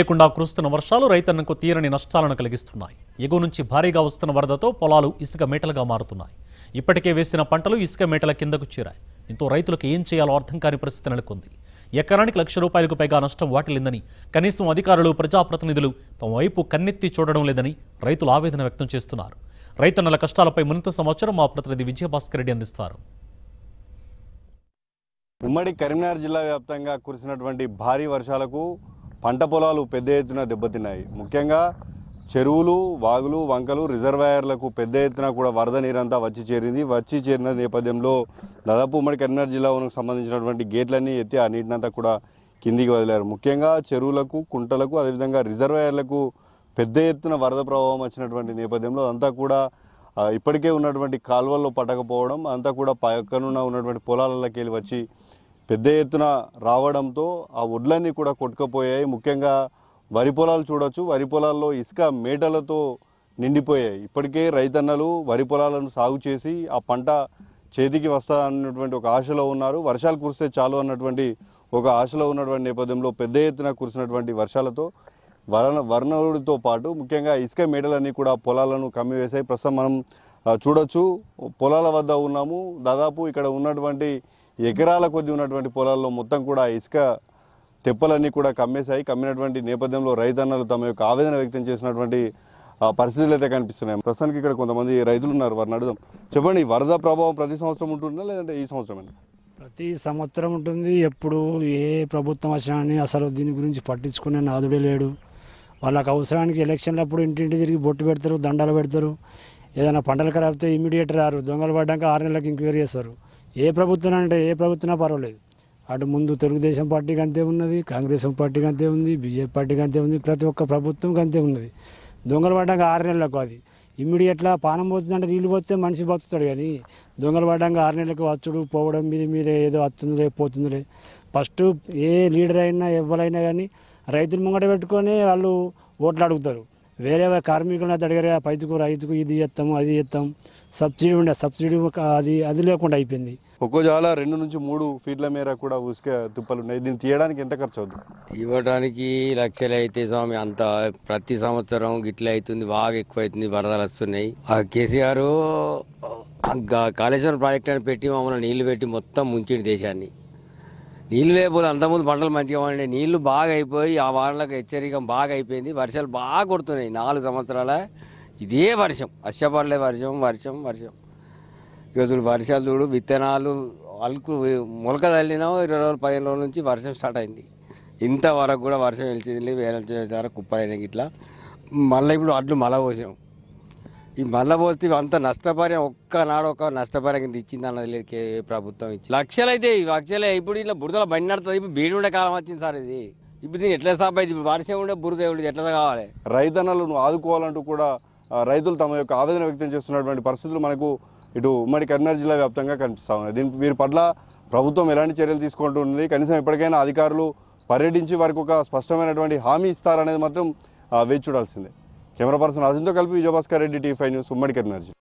లేకుండా కురుస్తున్న వర్షాలు రైతన్నకు తీరని నష్టాలను కలిగిస్తున్నాయి ఎగువ నుంచి భారీగా వస్తున్న వరదతో పొలాలు ఇసుక మేటలుగా మారుతున్నాయి ఇప్పటికే వేసిన పంటలు ఇసుక మేటల కిందకు చేరాయి దీంతో రైతులకు ఏం చేయాలో అర్థం కాని పరిస్థితి నెలకొంది ఎకరానికి లక్ష రూపాయలకు పైగా నష్టం వాటిల్లిందని కనీసం అధికారులు ప్రజాప్రతినిధులు తమ వైపు కన్నెత్తి చూడడం లేదని రైతులు ఆవేదన వ్యక్తం చేస్తున్నారు రైతన్నల కష్టాలపై మరింత సమాచారం మా ప్రతినిధి విజయభాస్కర్ రెడ్డి అందిస్తారు ఉమ్మడి కరీంనగర్ జిల్లా వ్యాప్తంగా కురిసినటువంటి భారీ వర్షాలకు పంట పొలాలు పెద్ద ఎత్తున దెబ్బతిన్నాయి ముఖ్యంగా చెరువులు వాగులు వంకలు రిజర్వాయర్లకు పెద్ద ఎత్తున కూడా వరద నీరంతా వచ్చి చేరింది వచ్చి చేరిన నేపథ్యంలో దాదాపు ఉమ్మడి కరీంనగర్ జిల్లాకు సంబంధించినటువంటి గేట్లన్నీ ఎత్తి ఆ నీటినంతా కూడా కిందికి వదిలారు ముఖ్యంగా చెరువులకు కుంటలకు అదేవిధంగా రిజర్వాయర్లకు పెద్ద ఎత్తున వరద ప్రభావం వచ్చినటువంటి నేపథ్యంలో అంతా కూడా ఆ, ఇప్పటికే ఉన్నటువంటి కాలువల్లో పట్టకపోవడం అంతా కూడా పక్కనున్న ఉన్నటువంటి పొలాలలోకి వెళ్ళి వచ్చి పెద్ద ఎత్తున రావడంతో ఆ వడ్లన్నీ కూడా కొట్టుకుపోయాయి ముఖ్యంగా వరి పొలాలు చూడొచ్చు వరి పొలాల్లో ఇసుక మేటలతో నిండిపోయాయి ఇప్పటికే రైతన్నలు వరి పొలాలను సాగు చేసి ఆ పంట చేతికి వస్తా అన్నటువంటి ఒక ఆశలో ఉన్నారు వర్షాలు కురిస్తే చాలు అన్నటువంటి ఒక ఆశలో ఉన్నటువంటి నేపథ్యంలో పెద్ద ఎత్తున కురిసినటువంటి వర్షాలతో వరణ వర్ణుడితో పాటు ముఖ్యంగా ఇసుక మేడలన్నీ కూడా పొలాలను కమ్మివేశాయి ప్రస్తుతం మనం ఆ, చూడొచ్చు పొలాల వద్ద ఉన్నాము దాదాపు ఇక్కడ ఉన్నటువంటి ఎకరాల కొద్ది ఉన్నటువంటి పొలాల్లో మొత్తం కూడా ఇసుక తెప్పలన్నీ కూడా కమ్మేశాయి కమ్మినటువంటి నేపథ్యంలో రైతన్నలు తమ యొక్క ఆవేదన వ్యక్తం చేసినటువంటి ఆ, పరిస్థితులు అయితే కనిపిస్తున్నాయి ప్రస్తుతానికి ఇక్కడ కొంతమంది రైతులు ఉన్నారు వారిని అడుగుదాం చెప్పండి ఈ వరద ప్రభావం ప్రతి సంవత్సరం ఉంటుందా లేదంటే ఈ సంవత్సరం ప్రతి సంవత్సరం ఉంటుంది ఎప్పుడు ఏ ప్రభుత్వం వచ్చినా కానీ అసలు దీని గురించి పట్టించుకునే నాదుడే లేడు వాళ్ళకి అవసరానికి ఎలక్షన్లప్పుడు ఇంటింటి తిరిగి బొట్టు పెడతారు దండాలు పెడతారు ఏదైనా పంటలు ఖరాబ్ అయితే ఇమీడియట్ రారు దొంగలు పడ్డాక ఆరు నెలలకు ఎంక్వైరీ చేస్తారు ఏ ప్రభుత్వం అంటే ఏ ప్రభుత్వం పర్వాలేదు అటు ముందు తెలుగుదేశం పార్టీకి అంతే ఉన్నది కాంగ్రెస్ పార్టీకి అంతే ఉంది బీజేపీ పార్టీకి అంతే ఉంది ప్రతి ఒక్క ప్రభుత్వంకి అంతే ఉన్నది దొంగలు పడ్డాక ఆరు నెలలకు అది ఇమ్మీడియట్లా పానం పోతుందంటే నీళ్ళు పోతే మనిషి బతుకుతాడు కానీ దొంగలు పడ్డాక ఆరు నెలలకు వచ్చుడు పోవడం మీద మీద ఏదో వస్తుందిలే పోతుందిలే ఫస్ట్ ఏ లీడర్ అయినా ఎవరైనా కానీ రైతులు ముంగట పెట్టుకొని వాళ్ళు ఓట్లు అడుగుతారు వేరే కార్మికులను అయితే అడిగారు "ఆ పైతుకు రైతుకు ఇది చేస్తాము అది చేస్తాం సబ్సిడీ ఉండే సబ్సిడీ ఒక అది అది లేకుండా అయిపోయింది ఒక్కో జాల రెండు నుంచి మూడు ఫీట్ల మేర కూడా ఉసుక తుప్పలు ఉన్నాయి దీన్ని తీయడానికి ఎంత ఖర్చు అవుతుంది ఇవ్వడానికి లక్షలు అయితే స్వామి అంత ప్రతి సంవత్సరం గిట్ల అవుతుంది బాగా ఎక్కువ అవుతుంది వరదలు వస్తున్నాయి ఆ కేసీఆర్ గా- కాళేశ్వరం ప్రాజెక్ట్ అని పెట్టి మమ్మల్ని నీళ్లు పెట్టి మొత్తం ముంచిండు దేశాన్ని నీళ్లు లేకపోతే అంతకుముందు పంటలు మంచిగా ఉండే నీళ్లు బాగా అయిపోయి ఆ వానలకు హెచ్చరిక బాగా అయిపోయింది వర్షాలు బాగా కొడుతున్నాయి నాలుగు సంవత్సరాల ఇదే వర్షం అష్టపడలే వర్షం వర్షం వర్షం ఇక చూడు వర్షాలు చూడు విత్తనాలు అలుకు మొలక తల్లినా ఇరవై రోజులు పదిహేను రోజుల నుంచి వర్షం స్టార్ట్ అయింది ఇంతవరకు కూడా వర్షం వెళ్చింది వేల వరకు కుప్పలైన ఇట్లా మళ్ళీ ఇప్పుడు అడ్లు మళ్ళా పోసాం ఈ మళ్ళా పోస్తే అంత నష్టపరిహారం ఒక్కనాడు ఒక నష్టపరిహారం కింద ఇచ్చింది అన్నది లేదు కే ప్రభుత్వం ఇచ్చి లక్షలు అయితే ఇవి లక్షలే ఇప్పుడు ఇట్లా బురదల బండి నడుతుంది ఇప్పుడు బీడి ఉండే కాలం వచ్చింది సార్ ఇది ఇప్పుడు దీన్ని ఎట్లా సాప్ అయితే ఇప్పుడు వర్షం ఉండే బురద ఉండేది ఎట్లా కావాలి రైతన్నలను ఆదుకోవాలంటూ కూడా ఆ, రైతులు తమ యొక్క ఆవేదన వ్యక్తం చేస్తున్నటువంటి పరిస్థితులు మనకు ఇటు ఉమ్మడి కరీంనగర్ జిల్లా వ్యాప్తంగా కనిపిస్తా ఉన్నాయి దీని వీరి పట్ల ప్రభుత్వం ఎలాంటి చర్యలు తీసుకుంటుంది కనీసం ఎప్పటికైనా అధికారులు పర్యటించి వారికి ఒక స్పష్టమైనటువంటి హామీ ఇస్తారనేది మాత్రం ఆ, వేచి చూడాల్సిందే కెమెరా పర్సన్ అజింతో కలిపి Vijayabhaskar Reddy T five news ఉమ్మడి కరీంనగర్ జిల్లా